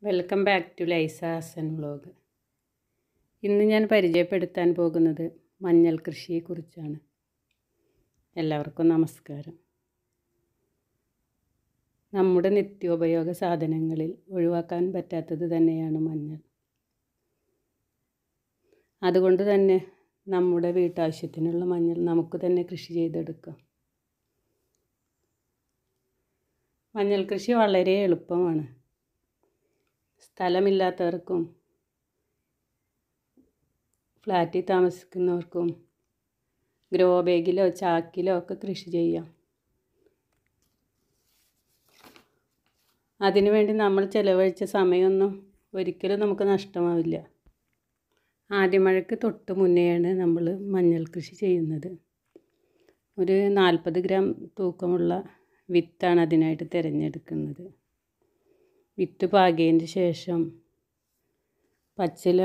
welcome back to ലൈസ Hasan vlog ഇന്ന് ഞാൻ പരിചയപ്പെടുത്താൻ പോകുന്നത് മഞ്ഞൾ കൃഷിയെക്കുറിച്ചാണ് എല്ലാവർക്കും നമസ്കാരം നമ്മുടെ നിത്യോപയോഗ സാധനങ്ങളിൽ ഒഴിവാക്കാൻ പറ്റാത്തത് തന്നെയാണ് മഞ്ഞൾ അതുകൊണ്ട് തന്നെ നമ്മുടെ വീട്ടാവശ്യത്തിനുള്ള മഞ്ഞൾ നമുക്ക് തന്നെ കൃഷി ചെയ്തെടുക്കാം മഞ്ഞൾ കൃഷി വളരെ എളുപ്പമാണ് സ്ഥലമില്ലാത്തവർക്കും ഫ്ലാറ്റിൽ താമസിക്കുന്നവർക്കും ഗ്രോ ബാഗിലോ ചാക്കിലോ ഒക്കെ കൃഷി ചെയ്യാം അതിനുവേണ്ടി നമ്മൾ ചിലവഴിച്ച സമയമൊന്നും ഒരിക്കലും നമുക്ക് നഷ്ടമാവില്ല ആദ്യമഴയ്ക്ക് തൊട്ട് മുന്നെയാണ് നമ്മൾ മഞ്ഞൾ കൃഷി ചെയ്യുന്നത് ഒരു നാൽപ്പത് ഗ്രാം തൂക്കമുള്ള വിത്താണ് അതിനായിട്ട് തിരഞ്ഞെടുക്കുന്നത് വിത്ത് പാകിയതിന് ശേഷം പച്ചില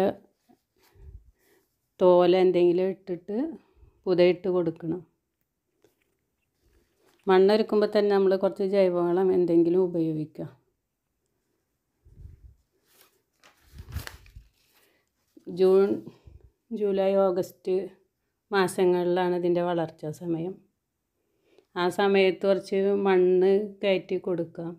തോല എന്തെങ്കിലും ഇട്ടിട്ട് പുതയിട്ട് കൊടുക്കണം മണ്ണൊരുക്കുമ്പോൾ തന്നെ നമ്മൾ കുറച്ച് ജൈവവളം എന്തെങ്കിലും ഉപയോഗിക്കുക ജൂൺ ജൂലൈ ഓഗസ്റ്റ് മാസങ്ങളിലാണ് ഇതിൻ്റെ വളർച്ചാ സമയം ആ സമയത്ത് കുറച്ച് മണ്ണ് കയറ്റി കൊടുക്കാം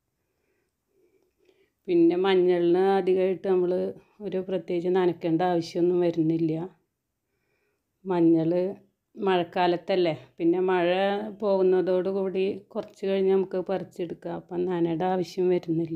പിന്നെ മഞ്ഞളിന് അധികമായിട്ട് നമ്മൾ ഒരു പ്രത്യേകിച്ച് നനയ്ക്കേണ്ട ആവശ്യമൊന്നും വരുന്നില്ല മഞ്ഞൾ മഴക്കാലത്തല്ലേ പിന്നെ മഴ പോകുന്നതോടുകൂടി കുറച്ച് കഴിഞ്ഞ് നമുക്ക് പറിച്ചെടുക്കാം അപ്പം നനയുടെ ആവശ്യം വരുന്നില്ല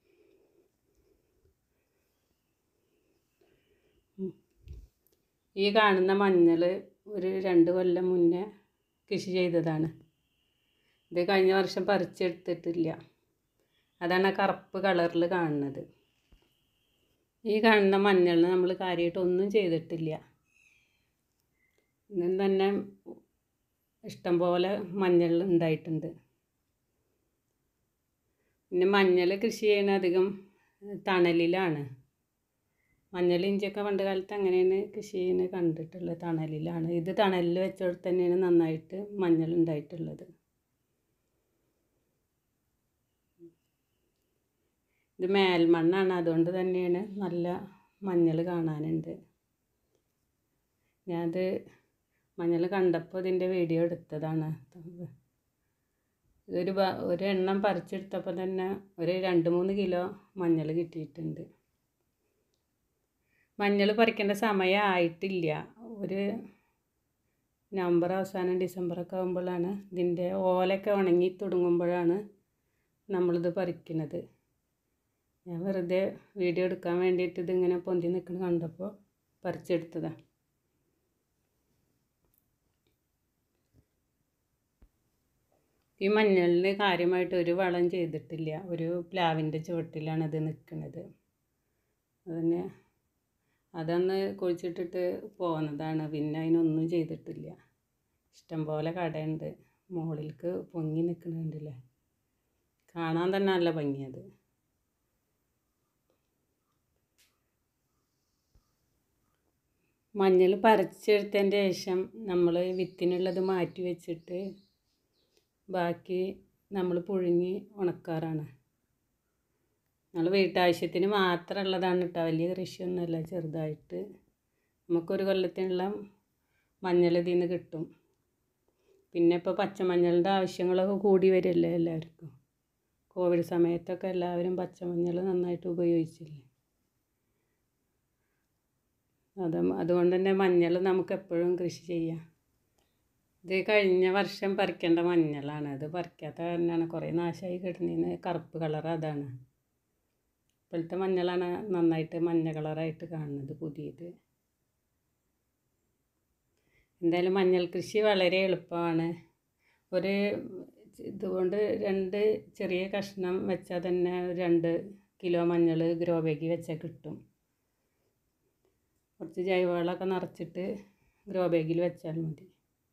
ഈ കാണുന്ന മഞ്ഞൾ ഒരു രണ്ട് കൊല്ലം മുന്നേ കൃഷി ചെയ്തതാണ് ഇത് കഴിഞ്ഞ വർഷം പറിച്ചെടുത്തിട്ടില്ല അതാണ് ആ കറുപ്പ് കളറിൽ കാണുന്നത് ഈ കാണുന്ന മഞ്ഞളിന് നമ്മൾ കാര്യമായിട്ട് ഒന്നും ചെയ്തിട്ടില്ല ഇന്നും തന്നെ ഇഷ്ടംപോലെ മഞ്ഞൾ ഉണ്ടായിട്ടുണ്ട് പിന്നെ മഞ്ഞൾ കൃഷി ചെയ്യുന്ന അധികം തണലിലാണ് മഞ്ഞൾ ഇഞ്ചിയൊക്കെ പണ്ട് കാലത്ത് അങ്ങനെയാണ് കൃഷി ചെയ്യുന്നത് കണ്ടിട്ടുള്ളത് തണലിലാണ് ഇത് തണലിൽ വെച്ചോടത്ത് തന്നെയാണ് നന്നായിട്ട് മഞ്ഞൾ ഉണ്ടായിട്ടുള്ളത് ഇത് മേൽമണ്ണാണ് അതുകൊണ്ട് തന്നെയാണ് നല്ല മഞ്ഞൾ കാണാനുണ്ട് ഞാനത് മഞ്ഞൾ കണ്ടപ്പോൾ ഇതിൻ്റെ വീഡിയോ എടുത്തതാണ് ഇതൊരു ഒരു എണ്ണം പറിച്ചെടുത്തപ്പോൾ തന്നെ ഒരു രണ്ട് മൂന്ന് കിലോ മഞ്ഞൾ കിട്ടിയിട്ടുണ്ട് മഞ്ഞൾ പറിക്കേണ്ട സമയം ആയിട്ടില്ല ഒരു നവംബർ അവസാനം ഡിസംബറൊക്കെ ആകുമ്പോഴാണ് ഇതിൻ്റെ ഓലൊക്കെ ഉണങ്ങി തുടങ്ങുമ്പോഴാണ് നമ്മളിത് പറിക്കുന്നത് ഞാൻ വെറുതെ വീഡിയോ എടുക്കാൻ വേണ്ടിയിട്ട് ഇതിങ്ങനെ പൊന്തി നിൽക്കുന്നത് കണ്ടപ്പോൾ പറിച്ചെടുത്തതാണ് ഈ മഞ്ഞളിന് കാര്യമായിട്ട് ഒരു വളം ചെയ്തിട്ടില്ല ഒരു പ്ലാവിൻ്റെ ചുവട്ടിലാണ് ഇത് നിൽക്കുന്നത് അതന്നെ അതന്ന് കുഴിച്ചിട്ടിട്ട് പോകുന്നതാണ് പിന്നെ അതിനൊന്നും ചെയ്തിട്ടില്ല ഇഷ്ടംപോലെ കടയുണ്ട് മുകളിലേക്ക് പൊങ്ങി നിൽക്കുന്നുണ്ടല്ലേ കാണാൻ തന്നെ നല്ല ഭംഗിയത് മഞ്ഞൾ പറിച്ചെടുത്തതിൻ്റെ ശേഷം നമ്മൾ വിത്തിനുള്ളത് മാറ്റി വെച്ചിട്ട് ബാക്കി നമ്മൾ പുഴുങ്ങി ഉണക്കാറാണ് നമ്മൾ വീട്ടാവശ്യത്തിന് മാത്രമുള്ളതാണ് കേട്ടോ വലിയ കൃഷിയൊന്നുമല്ല ചെറുതായിട്ട് നമുക്കൊരു കൊല്ലത്തിനുള്ള മഞ്ഞൾ ഇതിൽ നിന്ന് കിട്ടും പിന്നെ ഇപ്പോൾ പച്ചമഞ്ഞളുടെ ആവശ്യങ്ങളൊക്കെ കൂടി വരില്ലേ എല്ലാവർക്കും കോവിഡ് സമയത്തൊക്കെ എല്ലാവരും പച്ചമഞ്ഞൾ നന്നായിട്ട് ഉപയോഗിച്ചില്ലേ അത് അതുകൊണ്ട് തന്നെ മഞ്ഞൾ നമുക്ക് എപ്പോഴും കൃഷി ചെയ്യാം ഇത് കഴിഞ്ഞ വർഷം പറിക്കേണ്ട മഞ്ഞളാണ് അത് പറിക്കാത്ത കാരണമാണ് കുറേ നാശമായി കിടന്നതിന് കറുപ്പ് കളർ അതാണ് ഇപ്പോഴത്തെ മഞ്ഞളാണ് നന്നായിട്ട് മഞ്ഞ കളറായിട്ട് കാണുന്നത് പുതിയത് എന്തായാലും മഞ്ഞൾ കൃഷി വളരെ എളുപ്പമാണ് ഒരു ഇതുകൊണ്ട് രണ്ട് ചെറിയ കഷ്ണം വെച്ചാൽ തന്നെ രണ്ട് കിലോ മഞ്ഞൾ ഗ്രോ ബാഗിൽ വെച്ചാൽ കിട്ടും കുറച്ച് ജൈവവളമൊക്കെ നിറച്ചിട്ട് ഗ്രോ ബാഗിൽ വെച്ചാൽ മതി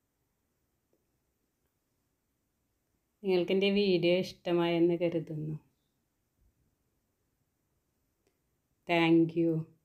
നിങ്ങൾക്ക് എൻ്റെ വീഡിയോ ഇഷ്ടമായെന്ന് കരുതുന്നു താങ്ക് യു